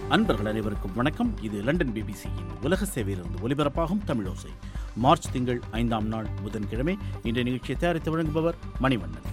அன்பர்கள் அனைவருக்கும் வணக்கம் இது லண்டன் பிபிசியின் உலக சேவையிலிருந்து ஒலிபரப்பாகும் தமிழோசை மார்ச் திங்கள் ஐந்தாம் நாள் புதன்கிழமை இன்றைய நிகழ்ச்சியை தயாரித்து வழங்குபவர் மணிவண்ணன்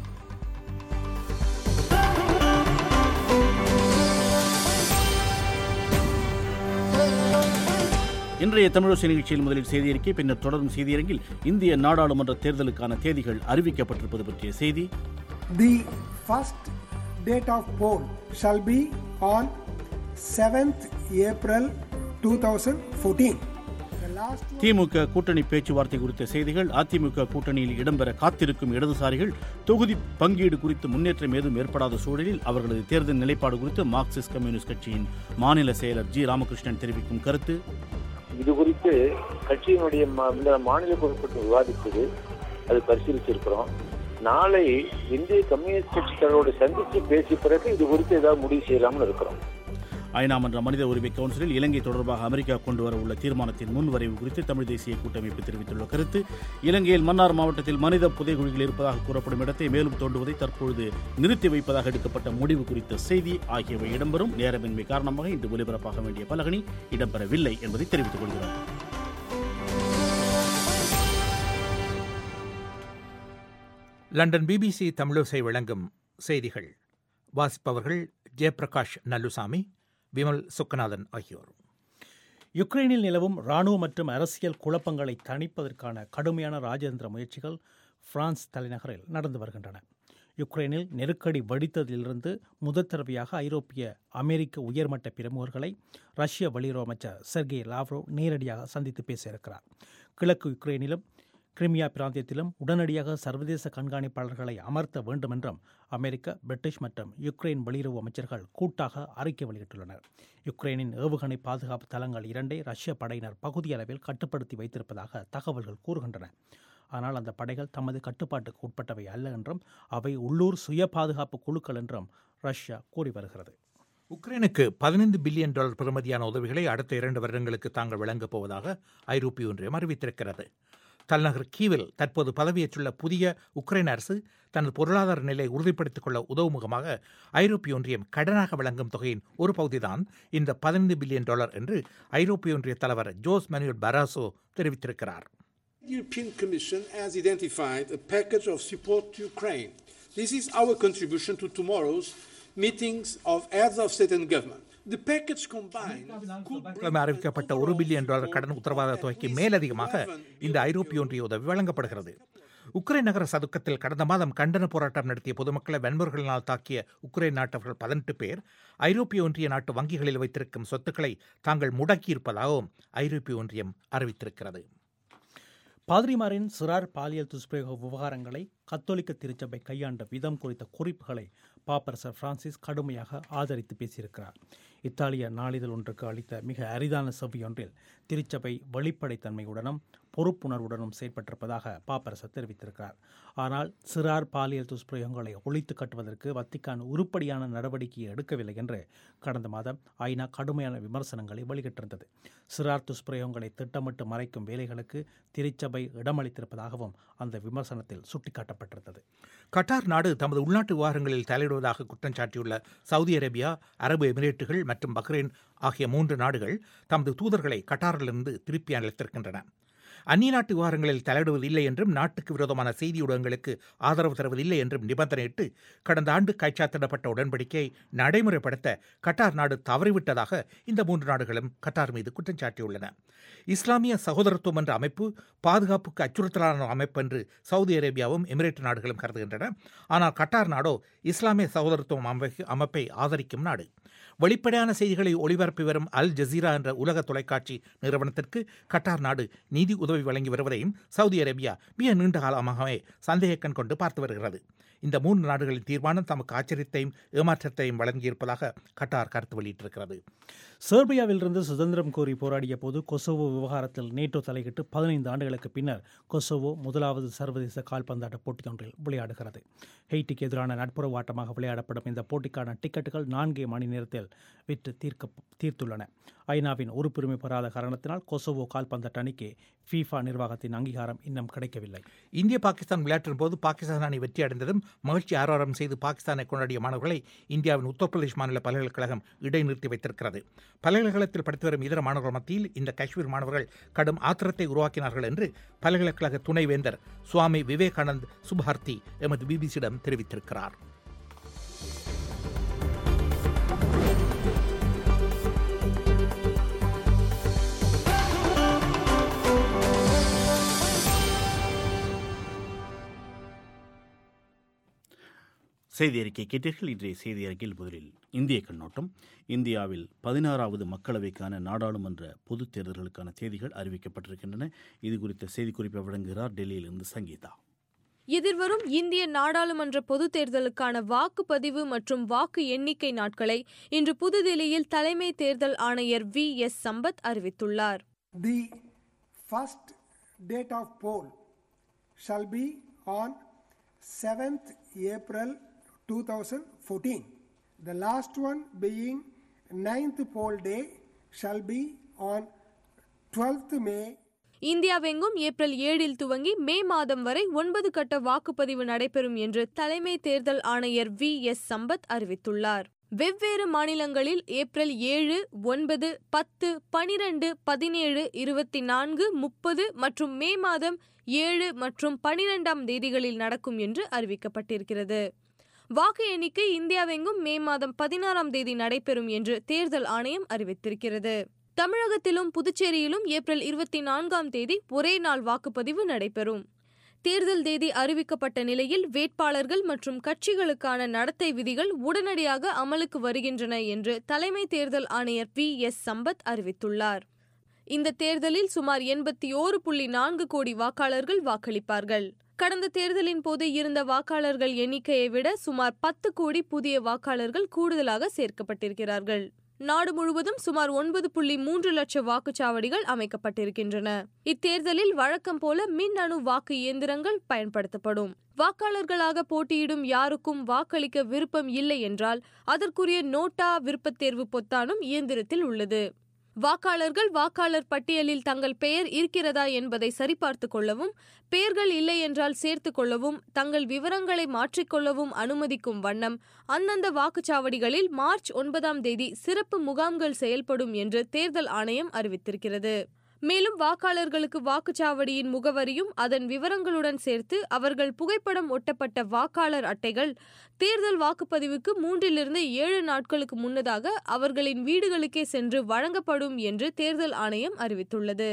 இன்றைய தமிழோசை நிகழ்ச்சியில் முதலில் செய்தியறிக்கை பின்னர் தொடரும் செய்தியரங்கில் இந்திய நாடாளுமன்ற தேர்தலுக்கான தேதிகள் அறிவிக்கப்பட்டிருப்பது பற்றிய செய்தி The first date of poll shall be on 7th April 2014. The last திமுக கூட்டணி பேச்சுவார்த்தை குறித்த செய்திகள் அதிமுக கூட்டணியில் இடம்பெற காத்திருக்கும் இடதுசாரிகள் தொகுதி பங்கீடு குறித்து முன்னேற்றம் ஏதும் ஏற்படாத சூழலில் அவர்களது தேர்தல் நிலைப்பாடு குறித்து மார்க்சிஸ்ட் கம்யூனிஸ்ட் கட்சியின் மாநில செயலர் ஜி ராமகிருஷ்ணன் தெரிவிக்கும் கருத்து இது குறித்து கட்சியினுடைய மா- இந்த மாநில பொறுப்பிட்டு விவாதித்தது அது பரிசீலிச்சிருக்கிறோம் நாளை இந்திய கம்யூனிஸ்ட் கட்சிகளோடு சந்தித்து பேசிய பிறகு இது குறித்து ஏதாவது முடிவு செய்யலாம்னு இருக்கிறோம் ஐநா மன்ற மனித உரிமை கவுன்சிலில் இலங்கை தொடர்பாக அமெரிக்கா கொண்டு வர உள்ள தீர்மானத்தின் முன்வரைவு குறித்து தமிழ் தேசிய கூட்டமைப்பு தெரிவித்துள்ள கருத்து இலங்கையில் மன்னார் மாவட்டத்தில் மனித புதைகுழிகள் இருப்பதாக கூறப்படும் இடத்தை மேலும் தோண்டுவதை தற்பொழுது நிறுத்தி வைப்பதாக எடுக்கப்பட்ட முடிவு குறித்த செய்தி ஆகியவை இடம்பெறும் நேரமின்மை காரணமாக இன்று ஒலிபரப்பாக வேண்டிய பலகணி இடம்பெறவில்லை என்பதை தெரிவித்துக் கொள்கிறோம் லண்டன் பிபிசி தமிழோசை வழங்கும் செய்திகள் வாசிப்பவர்கள் ஜெயபிரகாஷ் நல்லுசாமி விமல் சுக்கநாதன் ஆகியோர் யுக்ரைனில் நிலவும் இராணுவ மற்றும் அரசியல் குழப்பங்களை தணிப்பதற்கான கடுமையான ராஜதந்திர முயற்சிகள் பிரான்ஸ் தலைநகரில் நடந்து வருகின்றன யுக்ரைனில் நெருக்கடி வடித்ததிலிருந்து முதற் தடவையாக ஐரோப்பிய அமெரிக்க உயர்மட்ட பிரமுகர்களை ரஷ்ய வெளியுறவு அமைச்சர் செர்கே லாவ்ரோவ் நேரடியாக சந்தித்து பேசியிருக்கிறார் கிழக்கு யுக்ரைனிலும் கிரிமியா பிராந்தியத்திலும் உடனடியாக சர்வதேச கண்காணிப்பாளர்களை அமர்த்த வேண்டுமென்றும் அமெரிக்க பிரிட்டிஷ் மற்றும் யுக்ரைன் வெளியுறவு அமைச்சர்கள் கூட்டாக அறிக்கை வெளியிட்டுள்ளனர் யுக்ரைனின் ஏவுகணை பாதுகாப்பு தளங்கள் இரண்டை ரஷ்ய படையினர் பகுதியளவில் கட்டுப்படுத்தி வைத்திருப்பதாக தகவல்கள் கூறுகின்றன ஆனால் அந்த படைகள் தமது கட்டுப்பாட்டுக்கு உட்பட்டவை அல்ல என்றும் அவை உள்ளூர் சுய பாதுகாப்பு குழுக்கள் என்றும் ரஷ்யா கூறி வருகிறது உக்ரைனுக்கு பதினைந்து பில்லியன் டாலர் பெறுமதியான உதவிகளை அடுத்த இரண்டு வருடங்களுக்கு தாங்கள் வழங்கப் போவதாக ஐரோப்பிய ஒன்றியம் அறிவித்திருக்கிறது தலைநகர் கீவில் தற்போது பதவியேற்றுள்ள புதிய உக்ரைன் அரசு தனது பொருளாதார நிலையை உறுதிப்படுத்திக் கொள்ள உதவும் முகமாக ஐரோப்பிய ஒன்றியம் கடனாக வழங்கும் தொகையின் ஒரு பகுதிதான் இந்த பதினைந்து பில்லியன் டாலர் என்று ஐரோப்பிய ஒன்றிய தலைவர் ஜோஸ் மனுவல் பராசோ தெரிவித்திருக்கிறார் The European Commission has identified a package of support to Ukraine. This is our contribution to tomorrow's meetings of heads of state and government. The package combined could bring கிழமை அறிவிக்கப்பட்ட ஒரு billion dollar கடன் உத்தரவாத தொகைக்கு மேலதிகமாக இந்த ஐரோப்பிய ஒன்றிய உதவி வழங்கப்படுகிறது உக்ரைன் நகர சதுக்கத்தில் கடந்த மாதம் கண்டன போராட்டம் நடத்திய பொதுமக்களை வன்முறைகளினால் தாக்கிய உக்ரைன் நாட்டவர்கள் பதினெட்டு பேர் ஐரோப்பிய ஒன்றிய நாட்டு வங்கிகளில் வைத்திருக்கும் சொத்துக்களை தாங்கள் முடக்கியிருப்பதாகவும் ஐரோப்பிய ஒன்றியம் அறிவித்திருக்கிறது பாதிரிமாரின் சிறார் பாலியல் துஷ்பிரயோக விவகாரங்களை கத்தோலிக்க திருச்சபை கையாண்ட விதம் குறித்த குறிப்புகளை பாப்பரசர் பிரான்சிஸ் கடுமையாக ஆதரித்து பேசியிருக்கிறார் இத்தாலிய நாளிதழ் ஒன்றுக்கு அளித்த மிக அரிதான செவ்வியொன்றில் திருச்சபை வெளிப்படைத்தன்மையுடனும் பொறுப்புணர்வுடனும் செயற்பட்டிருப்பதாக பாப்பரசர் தெரிவித்திருக்கிறார் ஆனால் சிறார் பாலியல் துஷ்பிரயோகங்களை ஒழித்து கட்டுவதற்கு வத்திக்கான் உருப்படியான நடவடிக்கையை எடுக்கவில்லை என்று கடந்த மாதம் ஐநா கடுமையான விமர்சனங்களை வெளியிட்டிருந்தது சிறார் துஷ்பிரயோகங்களை திட்டமிட்டு மறைக்கும் வேலைகளுக்கு திருச்சபை இடமளித்திருப்பதாகவும் அந்த விமர்சனத்தில் சுட்டிக்காட்டப்பட்டிருந்தது கட்டார் நாடு தமது உள்நாட்டு விவகாரங்களில் தலையிடுவதாக குற்றம் சாட்டியுள்ள சவுதி அரேபியா அரபு எமிரேட்டுகள் மற்றும் பஹ்ரைன் ஆகிய மூன்று நாடுகள் தமது தூதர்களை கட்டாரிலிருந்து திருப்பி அழைத்திருக்கின்றன அந்நிய நாட்டு விவகாரங்களில் தலையிடுவதில்லை என்றும் நாட்டுக்கு விரோதமான செய்தி ஊடகங்களுக்கு ஆதரவு தருவதில்லை என்றும் நிபந்தனையிட்டு கடந்த ஆண்டு கைச்சாத்திடப்பட்ட உடன்படிக்கையை நடைமுறைப்படுத்த கட்டார் நாடு தவறிவிட்டதாக இந்த மூன்று நாடுகளும் கட்டார் மீது குற்றம் சாட்டியுள்ளன இஸ்லாமிய சகோதரத்துவம் என்ற அமைப்பு பாதுகாப்புக்கு அச்சுறுத்தலான அமைப்பு என்று சவுதி அரேபியாவும் எமிரேட் நாடுகளும் கருதுகின்றன ஆனால் கட்டார் நாடோ இஸ்லாமிய சகோதரத்துவம் அமைப்பு அமைப்பை ஆதரிக்கும் நாடு வெளிப்படையான செய்திகளை ஒளிபரப்பி வரும் அல் ஜசீரா என்ற உலக தொலைக்காட்சி நிறுவனத்திற்கு கட்டார் நாடு நிதி உதவி வழங்கி வருவதையும் சவுதி அரேபியா மிக நீண்ட காலமாகவே சந்தேகக்கண் கொண்டு பார்த்து வருகிறது இந்த மூன்று நாடுகளின் தீர்மானம் தமக்கு ஆச்சரியத்தையும் ஏமாற்றத்தையும் வழங்கியிருப்பதாக கட்டார் கருத்து வெளியிட்டிருக்கிறது செர்பியாவிலிருந்து சுதந்திரம் கோரி போராடிய போது கொசோவோ விவகாரத்தில் நேட்டோ தலையிட்டு பதினைந்து ஆண்டுகளுக்கு பின்னர் கொசோவோ முதலாவது சர்வதேச கால்பந்தாட்ட போட்டியொன்றில் விளையாடுகிறது ஹெய்ட்டிக்கு எதிரான நட்புறவு ஆட்டமாக விளையாடப்படும் இந்த போட்டிக்கான டிக்கெட்டுகள் நான்கே மணி நேரத்தில் விற்று தீர்க்க தீர்த்துள்ளன ஐநாவின் உறுப்புரிமை பெறாத காரணத்தினால் கொசோவோ கால்பந்தாட்ட அணிக்கு ஃபீஃபா ஃபீஃபா நிர்வாகத்தின் அங்கீகாரம் இன்னும் கிடைக்கவில்லை இந்திய பாகிஸ்தான் விளையாட்டின் போது பாகிஸ்தான் அணி வெற்றி அடைந்ததும் மகிழ்ச்சி ஆரவாரம் செய்து பாகிஸ்தானை கொண்டாடிய மாணவர்களை இந்தியாவின் உத்தரப்பிரதேஷ் மாநில பல்கலைக்கழகம் இடைநிறுத்தி வைத்திருக்கிறது பல்கலைக்கழகத்தில் படித்து வரும் இதர மாணவர்கள் மத்தியில் இந்த காஷ்மீர் மாணவர்கள் கடும் ஆத்திரத்தை உருவாக்கினார்கள் என்று பல்கலைக்கழக துணைவேந்தர் சுவாமி விவேகானந்த் சுபார்த்தி எமது பிபிசியிடம் தெரிவித்திருக்கிறார் செய்தி அறிக்கை கேட்டீர்கள் இன்றைய செய்தி அறிக்கையில் முதலில் இந்திய கண்ணோட்டம் இந்தியாவில் பதினாறாவது மக்களவைக்கான நாடாளுமன்ற பொதுத் தேர்தல்களுக்கான தேதிகள் அறிவிக்கப்பட்டிருக்கின்றன இது குறித்த செய்திக்குறிப்பை வழங்குகிறார் டெல்லியிலிருந்து சங்கீதா எதிர்வரும் இந்திய நாடாளுமன்ற பொதுத் தேர்தலுக்கான வாக்குப்பதிவு மற்றும் வாக்கு எண்ணிக்கை நாட்களை இன்று புதுதில்லியில் தலைமை தேர்தல் ஆணையர் வி எஸ் சம்பத் அறிவித்துள்ளார் The first date of poll shall be on 7th April 2014. The last one being 9th poll day shall be on 12th May இந்தியாவெங்கும் ஏப்ரல் ஏழில் துவங்கி மே மாதம் வரை ஒன்பது கட்ட வாக்குப்பதிவு நடைபெறும் என்று தலைமை தேர்தல் ஆணையர் வி எஸ் சம்பத் அறிவித்துள்ளார் வெவ்வேறு மாநிலங்களில் ஏப்ரல் ஏழு ஒன்பது பத்து பனிரெண்டு பதினேழு இருபத்தி நான்கு முப்பது மற்றும் மே மாதம் ஏழு மற்றும் பனிரெண்டாம் தேதிகளில் நடக்கும் என்று அறிவிக்கப்பட்டிருக்கிறது வாக்கு எண்ணிக்கை இந்தியாவெங்கும் மே மாதம் பதினாறாம் தேதி நடைபெறும் என்று தேர்தல் ஆணையம் அறிவித்திருக்கிறது தமிழகத்திலும் புதுச்சேரியிலும் ஏப்ரல் இருபத்தி நான்காம் தேதி ஒரே நாள் வாக்குப்பதிவு நடைபெறும் தேர்தல் தேதி அறிவிக்கப்பட்ட நிலையில் வேட்பாளர்கள் மற்றும் கட்சிகளுக்கான நடத்தை விதிகள் உடனடியாக அமலுக்கு வருகின்றன என்று தலைமை தேர்தல் ஆணையர் பி எஸ் சம்பத் அறிவித்துள்ளார் இந்த தேர்தலில் சுமார் எண்பத்தி ஓரு புள்ளி நான்கு கோடி வாக்காளர்கள் வாக்களிப்பார்கள் கடந்த தேர்தலின் போது இருந்த வாக்காளர்கள் எண்ணிக்கையை விட சுமார் பத்து கோடி புதிய வாக்காளர்கள் கூடுதலாக சேர்க்கப்பட்டிருக்கிறார்கள் நாடு முழுவதும் சுமார் ஒன்பது புள்ளி மூன்று லட்சம் வாக்குச்சாவடிகள் அமைக்கப்பட்டிருக்கின்றன இத்தேர்தலில் வழக்கம் போல மின்னணு வாக்கு இயந்திரங்கள் பயன்படுத்தப்படும் வாக்காளர்களாக போட்டியிடும் யாருக்கும் வாக்களிக்க விருப்பம் இல்லை என்றால் அதற்குரிய நோட்டா விருப்பத் தேர்வு பொத்தானும் இயந்திரத்தில் உள்ளது வாக்காளர்கள் வாக்காளர் பட்டியலில் தங்கள் பெயர் இருக்கிறதா என்பதை சரிபார்த்து கொள்ளவும் பெயர்கள் இல்லை என்றால் சேர்த்து கொள்ளவும் தங்கள் விவரங்களை மாற்றிக்கொள்ளவும் அனுமதிக்கும் வண்ணம் அந்தந்த வாக்குச்சாவடிகளில் மார்ச் ஒன்பதாம் தேதி சிறப்பு முகாம்கள் செயல்படும் என்று தேர்தல் ஆணையம் அறிவித்திருக்கிறது மேலும் வாக்காளர்களுக்கு வாக்குச்சாவடியின் முகவரியும் அதன் விவரங்களுடன் சேர்த்து அவர்கள் புகைப்படம் ஒட்டப்பட்ட வாக்காளர் அட்டைகள் தேர்தல் வாக்குப்பதிவுக்கு மூன்றிலிருந்து ஏழு நாட்களுக்கு முன்னதாக அவர்களின் வீடுகளுக்கே சென்று வழங்கப்படும் என்று தேர்தல் ஆணையம் அறிவித்துள்ளது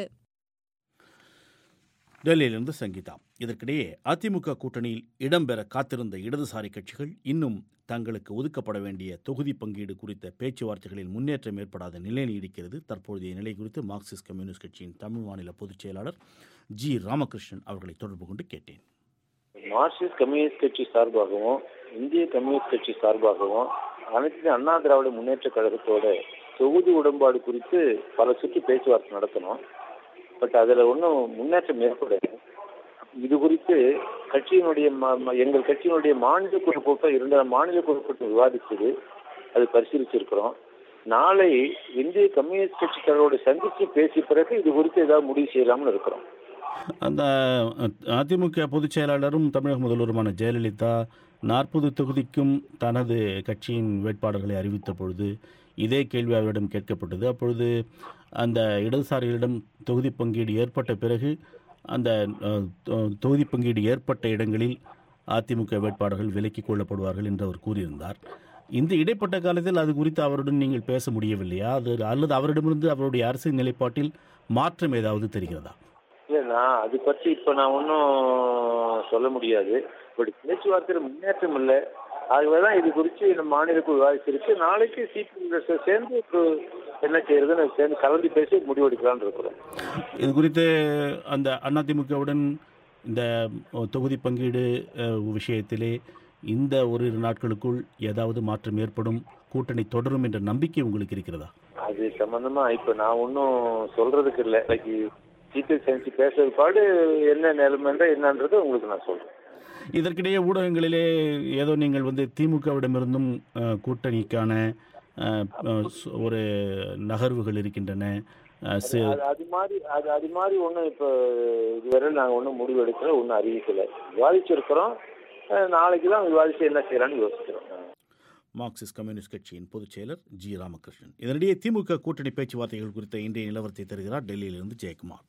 டெல்லியிலிருந்து சங்கீதா இதற்கிடையே அதிமுக கூட்டணியில் இடம்பெற காத்திருந்த இடதுசாரி கட்சிகள் இன்னும் தங்களுக்கு ஒதுக்கப்பட வேண்டிய தொகுதி பங்கீடு குறித்த பேச்சுவார்த்தைகளில் முன்னேற்றம் ஏற்படாத நிலை நீடிக்கிறது தற்போதைய நிலை குறித்து மார்க்சிஸ்ட் கம்யூனிஸ்ட் கட்சியின் தமிழ் மாநில பொதுச் செயலாளர் ஜி ராமகிருஷ்ணன் அவர்களை தொடர்பு கொண்டு கேட்டேன் மார்க்சிஸ்ட் கம்யூனிஸ்ட் கட்சி சார்பாகவும் இந்திய கம்யூனிஸ்ட் கட்சி சார்பாகவும் அனைத்து அண்ணா திராவிட முன்னேற்ற கழகத்தோட தொகுதி உடன்பாடு குறித்து பல சுற்று பேச்சுவார்த்தை நடத்தணும் பட் அதுல ஒன்றும் முன்னேற்றம் ஏற்படல இது குறித்து கட்சியினுடைய ம- ம- எங்கள் கட்சியினுடைய மாநில குழு கூட்டம் இரண்டு மாநில குழு கூட்டம் விவாதிச்சது அது பரிசீலிச்சிருக்கிறோம் நாளை இந்திய கம்யூனிஸ்ட் கட்சிக்காரரோட சந்திச்சு பேசிய பிறகு இது குறித்து ஏதாவது முடிவு செய்யலாம்னு இருக்கிறோம் அந்த அதிமுக பொதுச் செயலாளரும் தமிழக முதல்வருமான ஜெயலலிதா நாற்பது தொகுதிக்கும் தனது கட்சியின் வேட்பாளர்களை அறிவித்த பொழுது இதே கேள்வி அவரிடம் கேட்கப்பட்டது அப்பொழுது அந்த இடதுசாரிகளிடம் தொகுதி பங்கீடு ஏற்பட்ட பிறகு அந்த அஹ், தொ- தொகுதி பங்கீடு ஏற்பட்ட இடங்களில் அதிமுக வேட்பாளர்கள் விலக்கிக் கொள்ளப்படுவார்கள் என்று அவர் கூறியிருந்தார் இந்த இடைப்பட்ட காலத்தில் அது குறித்து அவருடன் நீங்கள் பேச முடியவில்லையா அது அல்லது அவரிடமிருந்து அவருடைய அரசியல் நிலைப்பாட்டில் மாற்றம் ஏதாவது தெரிகிறதா இல்ல நான் அது பற்றி இப்ப நான் ஒன்றும் சொல்ல முடியாது பட் பேச்சுவார்த்தையில் முன்னேற்றம் இல்லை ஆகவேதான் இது குறித்து இந்த மாநிலக்குழு விவாதிச்சிருக்கு நாளைக்கு சிபிஎம் சேர்ந்து ஒரு என்ன செய்யறதுன்னு சேர்ந்து கலந்து பேசி முடிவெடுக்கலாம்னு இருக்கிறோம் இது குறித்து அந்த அதிமுகவுடன் இந்த தொகுதி பங்கீடு அஹ், விஷயத்திலே இந்த ஓரிரு நாட்களுக்குள் ஏதாவது மாற்றம் ஏற்படும் கூட்டணி தொடரும் என்ற நம்பிக்கை உங்களுக்கு இருக்கிறதா அது சம்பந்தமா இப்ப நான் ஒன்றும் சொல்றதுக்கு இல்லை இன்னைக்கு சிபிஎம் சயின்ஸ் பேசுறது பாடு என்ன நிலைமைன்ற என்னன்றது உங்களுக்கு நான் சொல்றேன் இதற்கிடையே ஊடகங்களிலே ஏதோ நீங்கள் வந்து திமுகவிடமிருந்தும் அஹ், கூட்டணிக்கான அஹ், அஹ், சு- ஒரு நகர்வுகள் இருக்கின்றன அஹ், சி- அது அது மாதிரி அது அது மாதிரி ஒன்றும் இப்போ இதுவரை நாங்கள் ஒன்றும் முடிவு எடுக்கல ஒன்றும் அறிவிக்கல விவாதிச்சிருக்கிறோம் அஹ், நாளைக்கு தான் விவாதிச்சு என்ன செய்யலாம்னு யோசிக்கிறோம் மார்க்சிஸ்ட் கம்யூனிஸ்ட் கட்சியின் பொதுச் செயலர் ஜி ராமகிருஷ்ணன் இதனிடையே திமுக கூட்டணி பேச்சுவார்த்தைகள் குறித்த இன்றைய நிலவரத்தை தருகிறார் டெல்லியிலிருந்து ஜெயக்குமார்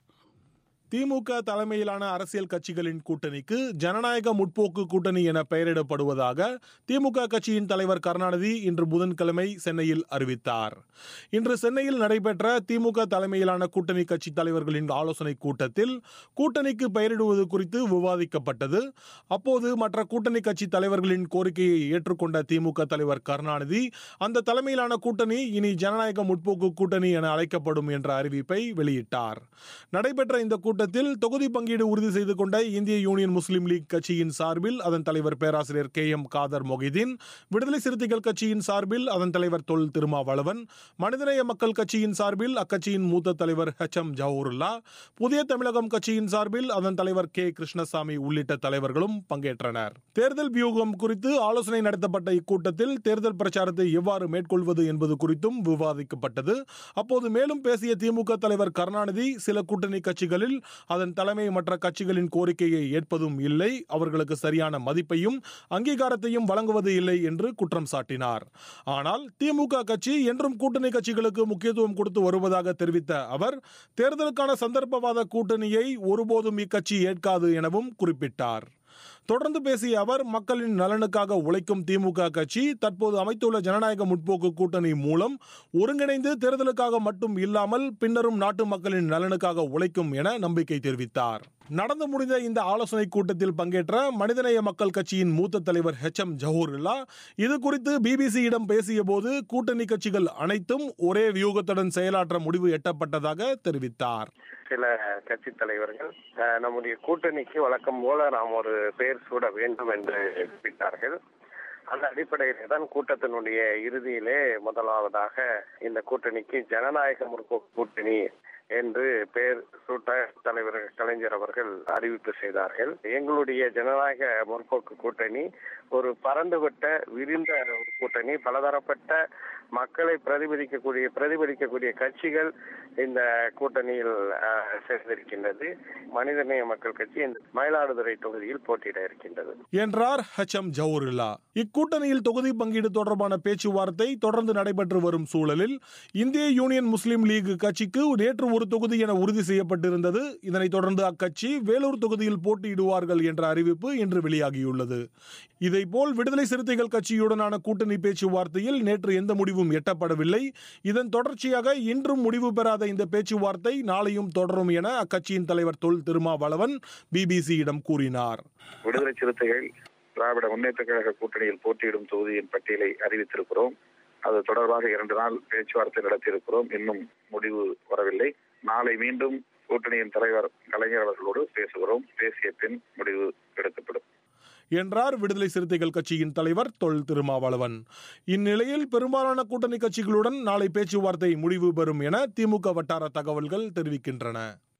திமுக தலைமையிலான அரசியல் கட்சிகளின் கூட்டணிக்கு ஜனநாயக முற்போக்கு கூட்டணி என பெயரிடப்படுவதாக திமுக கட்சியின் தலைவர் கருணாநிதி இன்று புதன்கிழமை சென்னையில் அறிவித்தார் இன்று சென்னையில் நடைபெற்ற திமுக தலைமையிலான கூட்டணி கட்சி தலைவர்களின் ஆலோசனை கூட்டத்தில் கூட்டணிக்கு பெயரிடுவது குறித்து விவாதிக்கப்பட்டது அப்போது மற்ற கூட்டணி கட்சி தலைவர்களின் கோரிக்கையை ஏற்றுக்கொண்ட திமுக தலைவர் கருணாநிதி அந்த தலைமையிலான கூட்டணி இனி ஜனநாயக முற்போக்கு கூட்டணி என அழைக்கப்படும் என்ற அறிவிப்பை வெளியிட்டார் நடைபெற்ற இந்த கூட்டத்தில் தொகுதி பங்கீடு உறுதி செய்து கொண்ட இந்திய யூனியன் முஸ்லீம் லீக் கட்சியின் சார்பில் அதன் தலைவர் பேராசிரியர் கே எம் காதர் மொஹிதீன் விடுதலை சிறுத்தைகள் கட்சியின் சார்பில் அதன் தலைவர் தொல் திருமாவளவன் மனிதநேய மக்கள் கட்சியின் சார்பில் அக்கட்சியின் மூத்த தலைவர் ஹெச் எம் ஜவஹருல்லா புதிய தமிழகம் கட்சியின் சார்பில் அதன் தலைவர் கே கிருஷ்ணசாமி உள்ளிட்ட தலைவர்களும் பங்கேற்றனர் தேர்தல் வியூகம் குறித்து ஆலோசனை நடத்தப்பட்ட இக்கூட்டத்தில் தேர்தல் பிரச்சாரத்தை எவ்வாறு மேற்கொள்வது என்பது குறித்தும் விவாதிக்கப்பட்டது அப்போது மேலும் பேசிய திமுக தலைவர் கருணாநிதி சில கூட்டணி கட்சிகளில் அதன் தலைமை மற்ற கட்சிகளின் கோரிக்கையை ஏற்பதும் இல்லை அவர்களுக்கு சரியான மதிப்பையும் அங்கீகாரத்தையும் வழங்குவது இல்லை என்று குற்றம் சாட்டினார் ஆனால் திமுக கட்சி என்றும் கூட்டணி கட்சிகளுக்கு முக்கியத்துவம் கொடுத்து வருவதாக தெரிவித்த அவர் தேர்தலுக்கான சந்தர்ப்பவாத கூட்டணியை ஒருபோதும் இக்கட்சி ஏற்காது எனவும் குறிப்பிட்டார் தொடர்ந்து பேசிய அவர் மக்களின் நலனுக்காக உழைக்கும் திமுக கட்சி தற்போது அமைத்துள்ள ஜனநாயக முற்போக்கு கூட்டணி மூலம் ஒருங்கிணைந்து தேர்தலுக்காக மட்டும் இல்லாமல் பின்னரும் நாட்டு மக்களின் நலனுக்காக உழைக்கும் என நம்பிக்கை தெரிவித்தார் நடந்து முடிந்த இந்த ஆலோசனை கூட்டத்தில் பங்கேற்ற மனிதநேய மக்கள் கட்சியின் மூத்த தலைவர் ஹெச் எம் ஜஹூர்லா இது குறித்து பிபிசியிடம் பேசிய போது கூட்டணி கட்சிகள் அனைத்தும் ஒரே வியூகத்துடன் செயலாற்ற முடிவு எட்டப்பட்டதாக தெரிவித்தார் சில கட்சி தலைவர்கள் அஹ், நம்முடைய கூட்டணிக்கு வழக்கம் போல நாம் ஒரு பெயர் சூட வேண்டும் என்று குறிப்பிட்டார்கள் அந்த அடிப்படையிலே தான் கூட்டத்தினுடைய இறுதியிலே முதலாவதாக இந்த கூட்டணிக்கு ஜனநாயக முற்போக்கு கூட்டணி என்று பெயர் சூட்ட தலைவர் கலைஞர் அவர்கள் அறிவிப்பு செய்தார்கள் எங்களுடைய ஜனநாயக முற்போக்கு கூட்டணி ஒரு பறந்துவிட்ட விரிந்த ஒரு கூட்டணி பலதரப்பட்ட மக்களை பிரதிபலிக்கக்கூடிய பிரதிபலிக்கக்கூடிய கட்சிகள் இந்த கூட்டணியில் அஹ், சேர்ந்திருக்கின்றது மனிதநேய மக்கள் கட்சி இந்த மயிலாடுதுறை தொகுதியில் போட்டியிட இருக்கின்றது என்றார் ஹெச் எம் ஜவுருல்லா இக்கூட்டணியில் தொகுதி பங்கீடு தொடர்பான பேச்சுவார்த்தை தொடர்ந்து நடைபெற்று வரும் சூழலில் இந்திய யூனியன் முஸ்லீம் லீக் கட்சிக்கு நேற்று ஒரு தொகுதி என உறுதி செய்யப்பட்டிருந்தது இதனைத் தொடர்ந்து அக்கட்சி வேலூர் தொகுதியில் போட்டியிடுவார்கள் என்ற அறிவிப்பு இன்று வெளியாகியுள்ளது இதேபோல் விடுதலை சிறுத்தைகள் கட்சியுடனான கூட்டணி பேச்சுவார்த்தையில் நேற்று எந்த முடிவும் எட்டப்படவில்லை இதன் தொடர்ச்சியாக இன்றும் முடிவு பெறாத இந்த பேச்சுவார்த்தை நாளையும் தொடரும் என அக்கட்சியின் தலைவர் தொல் திருமாவளவன் பிபிசியிடம் கூறினார் விடுதலை சிறுத்தைகள் திராவிட முன்னேற்ற கழக கூட்டணியில் போட்டியிடும் தொகுதியின் பட்டியலை அறிவித்திருக்கிறோம் அது தொடர்பாக இரண்டு நாள் பேச்சுவார்த்தை நடத்தியிருக்கிறோம் இன்னும் முடிவு வரவில்லை நாளை மீண்டும் கூட்டணியின் தலைவர் கலைஞர் அவர்களோடு பேசுகிறோம் பேசிய பின் முடிவு எடுக்கப்படும் என்றார் விடுதலை சிறுத்தைகள் கட்சியின் தலைவர் தொல் திருமாவளவன் இந்நிலையில் பெரும்பாலான கூட்டணி கட்சிகளுடன் நாளை பேச்சுவார்த்தை முடிவு பெறும் என திமுக வட்டார தகவல்கள் தெரிவிக்கின்றன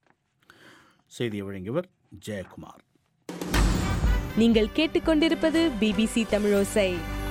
செய்தியை வழங்கியவர் ஜெயக்குமார் நீங்கள் கேட்டுக்கொண்டிருப்பது பிபிசி தமிழோசை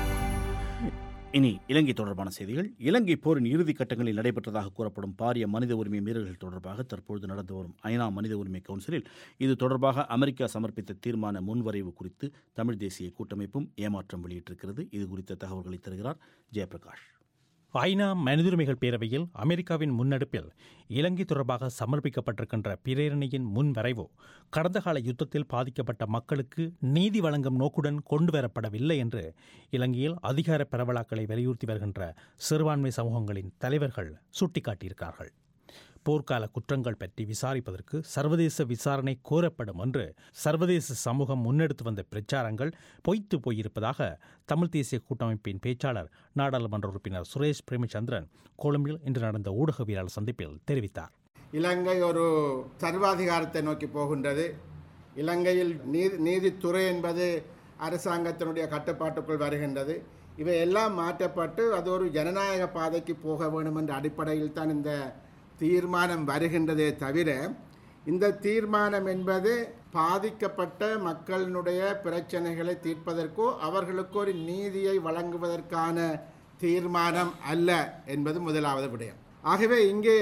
இனி இலங்கை தொடர்பான செய்திகள் இலங்கை போரின் இறுதி கட்டங்களில் நடைபெற்றதாக கூறப்படும் பாரிய மனித உரிமை மீறல்கள் தொடர்பாக தற்பொழுது நடந்து வரும் ஐநா மனித உரிமை கவுன்சிலில் இது தொடர்பாக அமெரிக்கா சமர்ப்பித்த தீர்மான முன்வரைவு குறித்து தமிழ் தேசிய கூட்டமைப்பும் ஏமாற்றம் வெளியிட்டிருக்கிறது இது குறித்த தகவல்களை தருகிறார் ஜெயபிரகாஷ் ஐநா மனிதுரிமைகள் பேரவையில் அமெரிக்காவின் முன்னெடுப்பில் இலங்கை தொடர்பாக சமர்ப்பிக்கப்பட்டிருக்கின்ற பிரேரணையின் முன்வரைவு கடந்த கால யுத்தத்தில் பாதிக்கப்பட்ட மக்களுக்கு நீதி வழங்கும் நோக்குடன் கொண்டுவரப்படவில்லை என்று இலங்கையில் அதிகார பரவலாக்களை வலியுறுத்தி வருகின்ற சிறுபான்மை சமூகங்களின் தலைவர்கள் சுட்டிக்காட்டியிருக்கிறார்கள் போர்க்கால குற்றங்கள் பற்றி விசாரிப்பதற்கு சர்வதேச விசாரணை கோரப்படும் என்று சர்வதேச சமூகம் முன்னெடுத்து வந்த பிரச்சாரங்கள் பொய்த்து போயிருப்பதாக தமிழ் தேசிய கூட்டமைப்பின் பேச்சாளர் நாடாளுமன்ற உறுப்பினர் சுரேஷ் பிரேமச்சந்திரன் கொழும்பில் இன்று நடந்த ஊடகவியலாளர் சந்திப்பில் தெரிவித்தார் இலங்கை ஒரு சர்வாதிகாரத்தை நோக்கி போகின்றது இலங்கையில் நீதி நீதித்துறை என்பது அரசாங்கத்தினுடைய கட்டுப்பாட்டுக்குள் வருகின்றது இவை எல்லாம் மாற்றப்பட்டு அது ஒரு ஜனநாயக பாதைக்கு போக வேண்டும் என்ற அடிப்படையில் தான் இந்த தீர்மானம் வருகின்றதே தவிர இந்த தீர்மானம் என்பது பாதிக்கப்பட்ட மக்களினுடைய பிரச்சனைகளை தீர்ப்பதற்கோ அவர்களுக்கு ஒரு நீதியை வழங்குவதற்கான தீர்மானம் அல்ல என்பது முதலாவது விடயம் ஆகவே இங்கே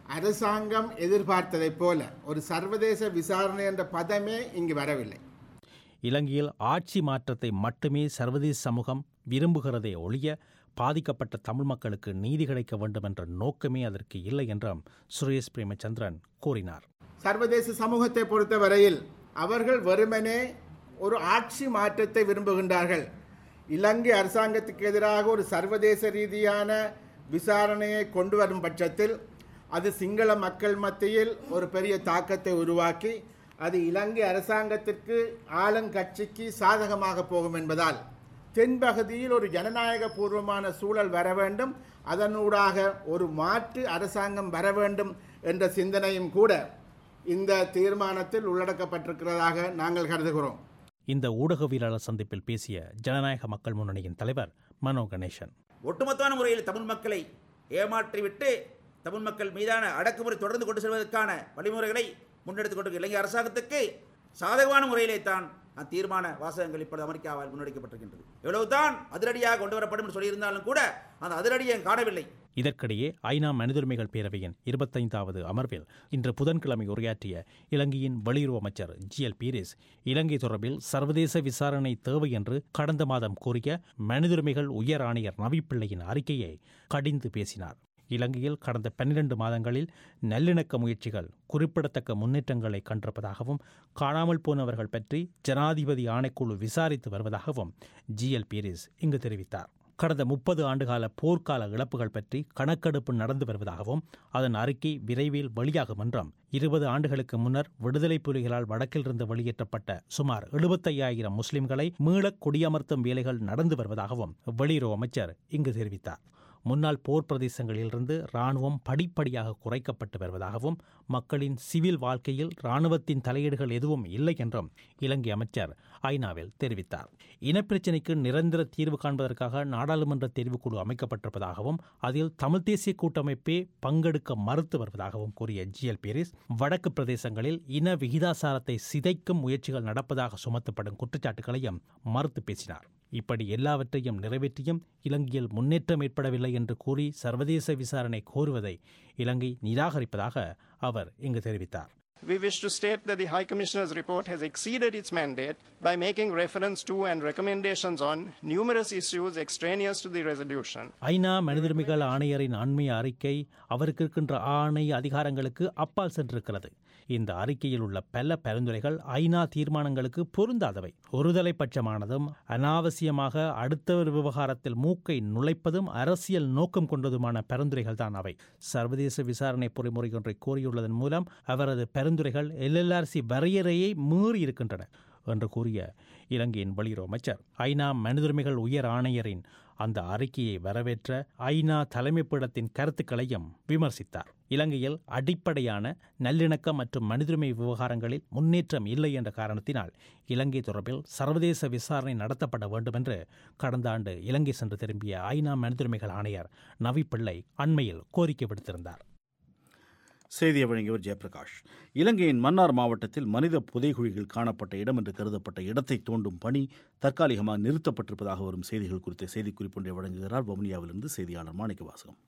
அரசாங்கம் எதிர்பார்த்ததைப் போல ஒரு சர்வதேச விசாரணை என்ற பதமே இங்கு வரவில்லை இலங்கையில் ஆட்சி மாற்றத்தை மட்டுமே சர்வதேச சமூகம் விரும்புகிறதே ஒழிய பாதிக்கப்பட்ட தமிழ் மக்களுக்கு நீதி கிடைக்க வேண்டும் என்ற நோக்கமே அதற்கு இல்லை என்றும் சுரேஷ் பிரேமச்சந்திரன் கூறினார் சர்வதேச சமூகத்தை பொறுத்தவரையில் அவர்கள் வெறுமனே ஒரு ஆட்சி மாற்றத்தை விரும்புகின்றார்கள் இலங்கை அரசாங்கத்துக்கு எதிராக ஒரு சர்வதேச ரீதியான விசாரணையை கொண்டு வரும் பட்சத்தில் அது சிங்கள மக்கள் மத்தியில் ஒரு பெரிய தாக்கத்தை உருவாக்கி அது இலங்கை அரசாங்கத்திற்கு ஆளுங்கட்சிக்கு சாதகமாக போகும் என்பதால் தென்பகுதியில் ஒரு ஜனநாயக பூர்வமான சூழல் வர வேண்டும் அதனூடாக ஒரு மாற்று அரசாங்கம் வர வேண்டும் என்ற சிந்தனையும் கூட இந்த தீர்மானத்தில் உள்ளடக்கப்பட்டிருக்கிறதாக நாங்கள் கருதுகிறோம் இந்த ஊடகவியலாளர் சந்திப்பில் பேசிய ஜனநாயக மக்கள் முன்னணியின் தலைவர் மனோ கணேசன் ஒட்டுமொத்தமான முறையில் தமிழ் மக்களை ஏமாற்றிவிட்டு தமிழ் மக்கள் மீதான அடக்குமுறை தொடர்ந்து கொண்டு செல்வதற்கான வழிமுறைகளை முன்னெடுத்துக் கொண்டிருக்க இலங்கை அரசாங்கத்துக்கு சாதகமான முறையிலே தான் அந்த தீர்மான வாசகங்கள் இப்பொழுது அமெரிக்காவால் முன்னெடுக்கப்பட்டிருக்கின்றது எவ்வளவுதான் அதிரடியாக கொண்டு வரப்படும் என்று சொல்லியிருந்தாலும் கூட அந்த அதிரடியை காணவில்லை இதற்கிடையே ஐநா மனிதுரிமைகள் பேரவையின் இருபத்தைந்தாவது அமர்வில் இன்று புதன்கிழமை உரையாற்றிய இலங்கையின் வெளியுறவு அமைச்சர் ஜி எல் பீரிஸ் இலங்கை தொடர்பில் சர்வதேச விசாரணை தேவை என்று கடந்த மாதம் கூறிய மனிதுரிமைகள் உயர் ஆணையர் நவிப்பிள்ளையின் அறிக்கையை கடிந்து பேசினார் இலங்கையில் கடந்த பன்னிரண்டு மாதங்களில் நல்லிணக்க முயற்சிகள் குறிப்பிடத்தக்க முன்னேற்றங்களை கண்டிருப்பதாகவும் காணாமல் போனவர்கள் பற்றி ஜனாதிபதி ஆணைக்குழு விசாரித்து வருவதாகவும் ஜி எல் பீரிஸ் இங்கு தெரிவித்தார் கடந்த முப்பது ஆண்டுகால போர்க்கால இழப்புகள் பற்றி கணக்கெடுப்பு நடந்து வருவதாகவும் அதன் அறிக்கை விரைவில் வெளியாகும் என்றும் இருபது ஆண்டுகளுக்கு முன்னர் விடுதலை புலிகளால் வடக்கிலிருந்து வெளியேற்றப்பட்ட சுமார் எழுபத்தையாயிரம் முஸ்லிம்களை மீளக் குடியமர்த்தும் வேலைகள் நடந்து வருவதாகவும் வெளியுறவு அமைச்சர் இங்கு தெரிவித்தார் முன்னாள் போர் பிரதேசங்களிலிருந்து இராணுவம் படிப்படியாக குறைக்கப்பட்டு வருவதாகவும் மக்களின் சிவில் வாழ்க்கையில் இராணுவத்தின் தலையீடுகள் எதுவும் இல்லை என்றும் இலங்கை அமைச்சர் ஐநாவில் தெரிவித்தார் இனப்பிரச்சினைக்கு நிரந்தர தீர்வு காண்பதற்காக நாடாளுமன்ற தெரிவுக்குழு அமைக்கப்பட்டிருப்பதாகவும் அதில் தமிழ் தேசிய கூட்டமைப்பே பங்கெடுக்க மறுத்து வருவதாகவும் கூறிய ஜிஎல் பீரிஸ் வடக்கு பிரதேசங்களில் இன விகிதாசாரத்தை சிதைக்கும் முயற்சிகள் நடப்பதாக சுமத்தப்படும் குற்றச்சாட்டுகளையும் மறுத்து பேசினார் இப்படி எல்லாவற்றையும் நிறைவேற்றியும் இலங்கையில் முன்னேற்றம் ஏற்படவில்லை என்று கூறி சர்வதேச விசாரணை கோருவதை இலங்கை நிராகரிப்பதாக அவர் இங்கு தெரிவித்தார் We wish to state that the High Commissioner's report has exceeded its mandate by making reference to and recommendations on numerous issues extraneous to the resolution. ஐநா மனிதுரிமைகள் ஆணையரின் அண்மைய அறிக்கை அவருக்கு இருக்கின்ற ஆணை அதிகாரங்களுக்கு அப்பால் சென்றிருக்கிறது இந்த அறிக்கையில் உள்ள பல பரிந்துரைகள் ஐநா தீர்மானங்களுக்கு பொருந்தாதவை ஒருதலை பட்சமானதும் அனாவசியமாக அடுத்தவர் விவகாரத்தில் மூக்கை நுழைப்பதும் அரசியல் நோக்கம் கொண்டதுமான பரிந்துரைகள் தான் அவை சர்வதேச விசாரணை பொறிமுறை ஒன்றை கோரியுள்ளதன் மூலம் அவரது பரிந்துரைகள் எல்எல்ஆர்சி வரையறையை மீறி இருக்கின்றன என்று கூறிய இலங்கையின் வெளியுறவு அமைச்சர் ஐநா மனிதுரிமைகள் உயர் ஆணையரின் அந்த அறிக்கையை வரவேற்ற ஐநா தலைமைப்பீடத்தின் கருத்துக்களையும் விமர்சித்தார் இலங்கையில் அடிப்படையான நல்லிணக்கம் மற்றும் மனிதுரிமை விவகாரங்களில் முன்னேற்றம் இல்லை என்ற காரணத்தினால் இலங்கை தொடர்பில் சர்வதேச விசாரணை நடத்தப்பட வேண்டும் என்று கடந்த ஆண்டு இலங்கை சென்று திரும்பிய ஐநா மனிதுரிமைகள் ஆணையர் நவி பிள்ளை அண்மையில் கோரிக்கை விடுத்திருந்தார் செய்தியை வழங்கியவர் ஜெயபிரகாஷ் இலங்கையின் மன்னார் மாவட்டத்தில் மனித புதைகுழிகள் காணப்பட்ட இடம் என்று கருதப்பட்ட இடத்தை தோண்டும் பணி தற்காலிகமாக நிறுத்தப்பட்டிருப்பதாக வரும் செய்திகள் குறித்த செய்திக்குறிப்பு ஒன்றை வழங்குகிறார் வவுனியாவிலிருந்து செய்தியாளர் மாணிக்கவாசகம்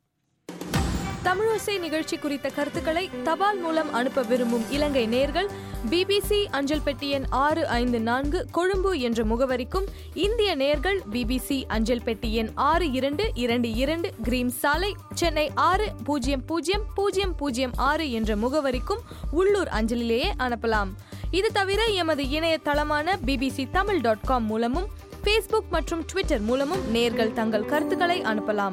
தமிழோசை நிகழ்ச்சி குறித்த கருத்துக்களை தபால் மூலம் அனுப்ப விரும்பும் இலங்கை நேர்கள் பிபிசி அஞ்சல் பெட்டி எண் ஆறு ஐந்து நான்கு கொழும்பு என்ற முகவரிக்கும் இந்திய நேர்கள் பிபிசி அஞ்சல் பெட்டி எண் ஆறு இரண்டு இரண்டு இரண்டு கிரீம் சாலை சென்னை ஆறு பூஜ்ஜியம் பூஜ்ஜியம் பூஜ்ஜியம் பூஜ்ஜியம் ஆறு என்ற முகவரிக்கும் உள்ளூர் அஞ்சலிலேயே அனுப்பலாம் இது தவிர எமது இணையதளமான பிபிசி தமிழ் டாட் காம் மூலமும் ஃபேஸ்புக் மற்றும் ட்விட்டர் மூலமும் நேர்கள் தங்கள் கருத்துக்களை அனுப்பலாம்